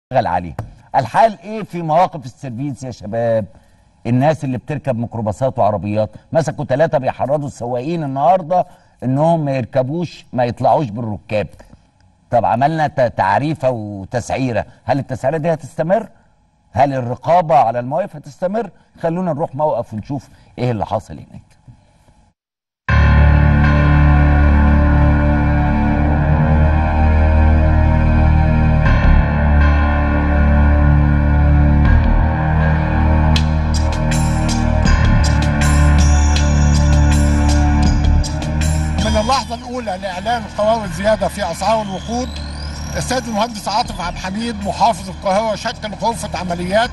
نشتغل عليه الحال ايه في مواقف السيرفيس يا شباب الناس اللي بتركب ميكروباصات وعربيات مسكوا ثلاثة بيحرضوا السواقين النهاردة انهم ما يركبوش ما يطلعوش بالركاب طب عملنا ت- تعريفة وتسعيرة هل التسعيرة دي هتستمر هل الرقابة على المواقف هتستمر خلونا نروح موقف ونشوف ايه اللي حاصل هناك من اللحظة الأولى لإعلان قرار الزيادة في أسعار الوقود السيد المهندس عاطف عبد الحميد محافظ القاهرة شكل غرفة عمليات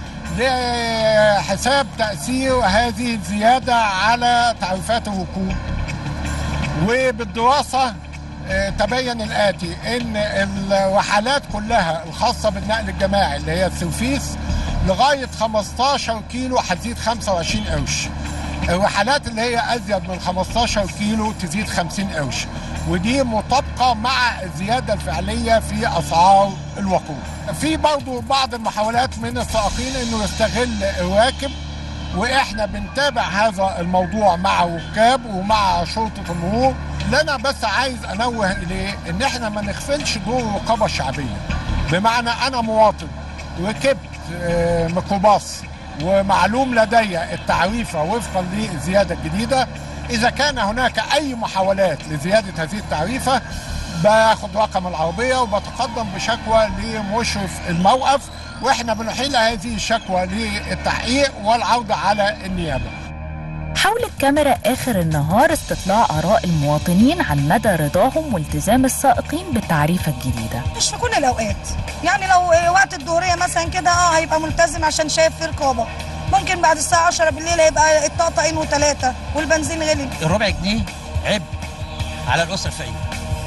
لحساب تأثير هذه الزيادة على تعريفات الوقود وبالدراسة آه، تبين الآتي إن الرحلات كلها الخاصة بالنقل الجماعي اللي هي السرفيس لغاية 15 كيلو هتزيد 25 قرش الرحلات اللي هي أزيد من 15 كيلو تزيد 50 قرش ودي مطابقة مع الزيادة الفعلية في أسعار الوقود في برضو بعض المحاولات من السائقين انه يستغل الراكب واحنا بنتابع هذا الموضوع مع ركاب ومع شرطه المرور اللي انا بس عايز انوه اليه ان احنا ما نغفلش دور الرقابه الشعبيه بمعنى انا مواطن ركبت آه، ميكروباص ومعلوم لدي التعريفه وفقا للزياده الجديده اذا كان هناك اي محاولات لزياده هذه التعريفه باخد رقم العربيه وبتقدم بشكوى لمشرف الموقف واحنا بنحيل هذه الشكوى للتحقيق والعوده على النيابه حاولت كاميرا آخر النهار استطلاع آراء المواطنين عن مدى رضاهم والتزام السائقين بالتعريفة الجديدة مش في كل الاوقات يعني لو وقت الظهريه مثلا كده اه هيبقى ملتزم عشان شايف في رقابه ممكن بعد الساعه 10 بالليل هيبقى الطاقتين وثلاثه والبنزين غلي الربع جنيه عبء على الاسره الفقيره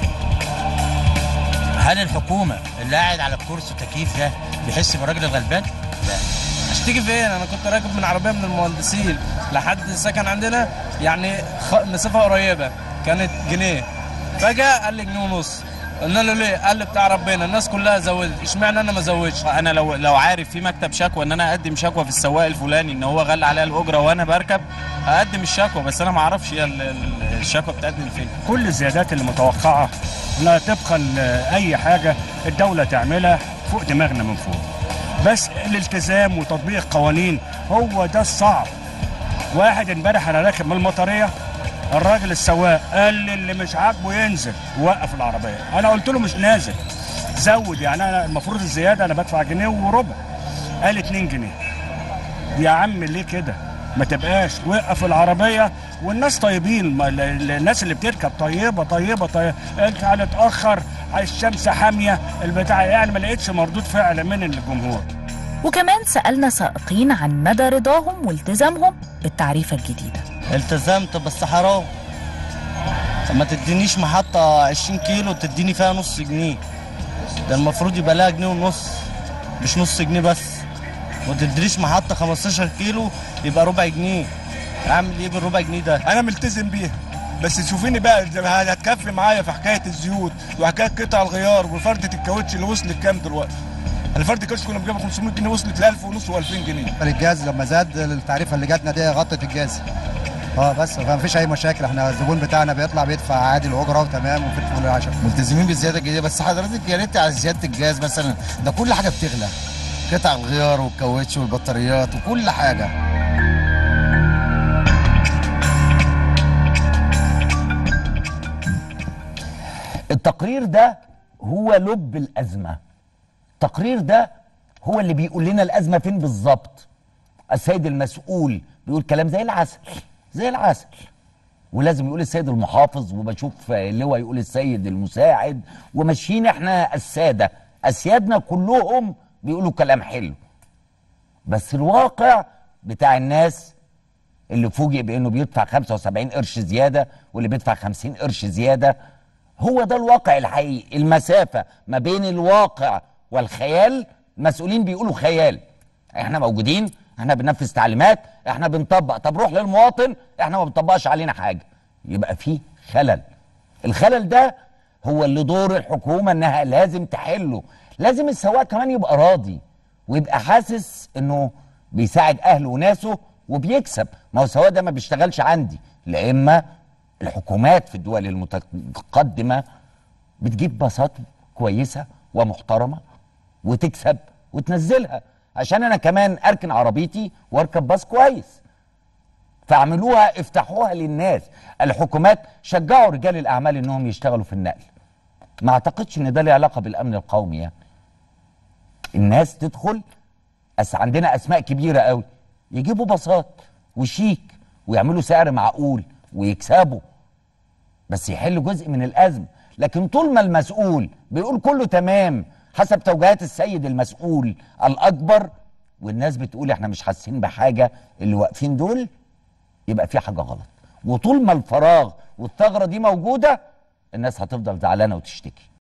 هل الحكومه اللي قاعد على الكرسي والتكييف ده بيحس بالراجل الغلبان؟ لا اشتكي فين انا كنت راكب من عربيه من المهندسين لحد السكن عندنا يعني خ... مسافه قريبه كانت جنيه فجاه قال لي جنيه ونص قلنا له ليه قال لي بتاع ربنا الناس كلها زودت اشمعنى انا ما زودش انا لو لو عارف في مكتب شكوى ان انا اقدم شكوى في السواق الفلاني ان هو غلى عليا الاجره وانا بركب هقدم الشكوى بس انا ما اعرفش هي ال- ال- الشكوى بتقدم فين كل الزيادات اللي متوقعه انها طبقا لاي حاجه الدوله تعملها فوق دماغنا من فوق بس الالتزام وتطبيق القوانين هو ده الصعب واحد امبارح انا راكب من المطريه الراجل السواق قال لي اللي مش عاجبه ينزل ووقف العربيه انا قلت له مش نازل زود يعني انا المفروض الزياده انا بدفع جنيه وربع قال 2 جنيه يا عم ليه كده ما تبقاش وقف العربيه والناس طيبين ما ال- ال- الناس اللي بتركب طيبه طيبه طيبه انت هنتاخر الشمس حاميه البتاع يعني ما لقيتش مردود فعل من الجمهور وكمان سألنا سائقين عن مدى رضاهم والتزامهم بالتعريفة الجديدة التزمت بس حرام طب ما تدينيش محطة 20 كيلو تديني فيها نص جنيه ده المفروض يبقى لها جنيه ونص مش نص جنيه بس وما تدينيش محطة 15 كيلو يبقى ربع جنيه اعمل ايه بالربع جنيه ده انا ملتزم بيها بس شوفيني بقى زي ما هتكفي معايا في حكايه الزيوت وحكايه قطع الغيار وفرده الكاوتش اللي وصلت كام دلوقتي انا فرده الكاوتش كنا بنجيبها 500 جنيه وصلت ل 1000 ونص و2000 جنيه الجاز لما زاد التعريفه اللي جاتنا دي غطت الجاز اه بس ما فيش اي مشاكل احنا الزبون بتاعنا بيطلع بيدفع عادي الاجره وتمام وفي الفل العشاء ملتزمين بالزيادة الجديدة بس حضرتك يا ريت على زيادة الجاز مثلا ده كل حاجة بتغلى قطع الغيار والكاوتش والبطاريات وكل حاجة التقرير ده هو لب الأزمة التقرير ده هو اللي بيقول لنا الأزمة فين بالظبط السيد المسؤول بيقول كلام زي العسل زي العسل ولازم يقول السيد المحافظ وبشوف اللواء يقول السيد المساعد وماشيين احنا السادة أسيادنا كلهم بيقولوا كلام حلو بس الواقع بتاع الناس اللي فوجئ بانه بيدفع 75 قرش زياده واللي بيدفع 50 قرش زياده هو ده الواقع الحقيقي المسافه ما بين الواقع والخيال المسؤولين بيقولوا خيال احنا موجودين احنا بننفذ تعليمات احنا بنطبق طب روح للمواطن احنا ما بنطبقش علينا حاجه يبقى في خلل الخلل ده هو اللي دور الحكومه انها لازم تحله لازم السواق كمان يبقى راضي ويبقى حاسس انه بيساعد اهله وناسه وبيكسب ما هو السواق ده ما بيشتغلش عندي لا اما الحكومات في الدول المتقدمه بتجيب باصات كويسه ومحترمه وتكسب وتنزلها عشان انا كمان اركن عربيتي واركب باص كويس فاعملوها افتحوها للناس الحكومات شجعوا رجال الاعمال انهم يشتغلوا في النقل ما اعتقدش ان ده له علاقه بالامن القومي يعني الناس تدخل أس عندنا اسماء كبيره قوي يجيبوا باصات وشيك ويعملوا سعر معقول ويكسبوا بس يحل جزء من الازمه لكن طول ما المسؤول بيقول كله تمام حسب توجيهات السيد المسؤول الاكبر والناس بتقول احنا مش حاسين بحاجه اللي واقفين دول يبقى في حاجه غلط وطول ما الفراغ والثغره دي موجوده الناس هتفضل زعلانه وتشتكي